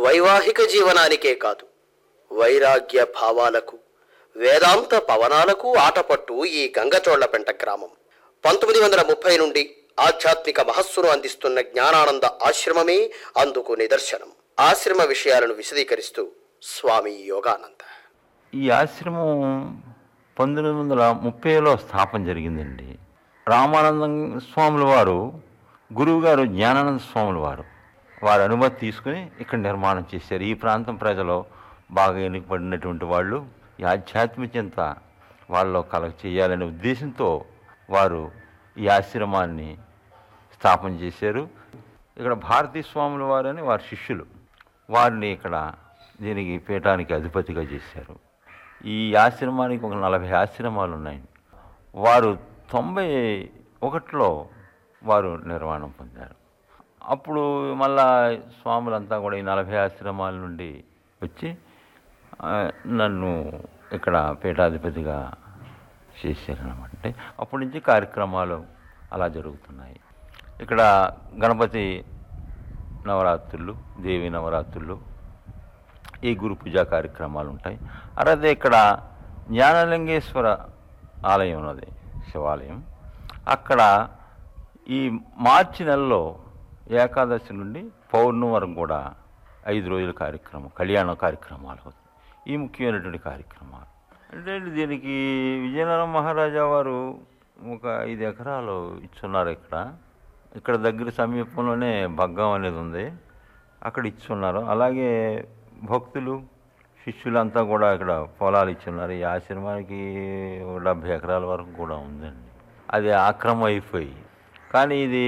వైవాహిక జీవనానికే కాదు వైరాగ్య భావాలకు వేదాంత పవనాలకు ఆటపట్టు ఈ గంగచోళ్లపెంట గ్రామం పంతొమ్మిది వందల ముప్పై నుండి ఆధ్యాత్మిక మహస్సును అందిస్తున్న జ్ఞానానంద ఆశ్రమమే అందుకు నిదర్శనం ఆశ్రమ విషయాలను విశదీకరిస్తూ స్వామి యోగానంద ఈ ఆశ్రమం పంతొమ్మిది వందల ముప్పైలో స్థాపన జరిగిందండి రామానందం స్వాముల వారు గురువుగారు జ్ఞానానంద స్వాముల వారు వారి అనుమతి తీసుకుని ఇక్కడ నిర్మాణం చేశారు ఈ ప్రాంతం ప్రజలు బాగా ఎన్నికబడినటువంటి వాళ్ళు ఈ ఆధ్యాత్మికంత వాళ్ళలో కలగ చేయాలనే ఉద్దేశంతో వారు ఈ ఆశ్రమాన్ని స్థాపన చేశారు ఇక్కడ భారతీ స్వాముల వారని వారి శిష్యులు వారిని ఇక్కడ దీనికి పీఠానికి అధిపతిగా చేశారు ఈ ఆశ్రమానికి ఒక నలభై ఆశ్రమాలు ఉన్నాయండి వారు తొంభై ఒకటిలో వారు నిర్మాణం పొందారు అప్పుడు మళ్ళా స్వాములంతా కూడా ఈ నలభై ఆశ్రమాల నుండి వచ్చి ఆ, నన్ను ఇక్కడ పీఠాధిపతిగా చేశారనమాట అంటే అప్పటి నుంచి కార్యక్రమాలు అలా జరుగుతున్నాయి ఇక్కడ గణపతి నవరాత్రులు దేవి నవరాత్రులు ఈ గురు పూజా కార్యక్రమాలు ఉంటాయి అలాగే ఇక్కడ జ్ఞానలింగేశ్వర ఆలయం ఉన్నది శివాలయం అక్కడ ఈ మార్చి నెలలో ఏకాదశి నుండి పౌర్ణమి వరకు కూడా ఐదు రోజుల కార్యక్రమం కళ్యాణ కార్యక్రమాలు అవుతాయి ఈ ముఖ్యమైనటువంటి కార్యక్రమాలు అంటే దీనికి విజయనగరం మహారాజా వారు ఒక ఐదు ఎకరాలు ఇచ్చున్నారు ఇక్కడ ఇక్కడ దగ్గర సమీపంలోనే బగ్గం అనేది ఉంది అక్కడ ఇచ్చున్నారు అలాగే భక్తులు శిష్యులంతా కూడా ఇక్కడ పొలాలు ఇచ్చున్నారు ఈ ఆశ్రమానికి ఒక డెబ్భై ఎకరాల వరకు కూడా ఉందండి అది ఆక్రమం అయిపోయి కానీ ఇది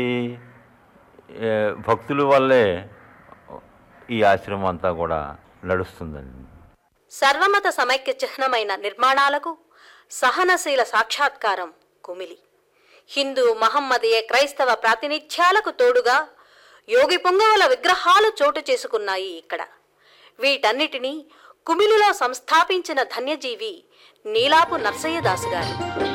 ఏ, భక్తుల వల్లే ఈ ఆశ్రమం అంతా కూడా నడుస్తుందండి సర్వమత సమైక్య చిహ్నమైన నిర్మాణాలకు సహనశీల సాక్షాత్కారం కుమిలి హిందూ మహమ్మదీయ క్రైస్తవ ప్రాతినిధ్యాలకు తోడుగా యోగి పొంగవుల విగ్రహాలు చోటు చేసుకున్నాయి ఇక్కడ వీటన్నిటినీ కుమిలిలో సంస్థాపించిన ధన్యజీవి నీలాపు నర్సయ్యదాసు గారు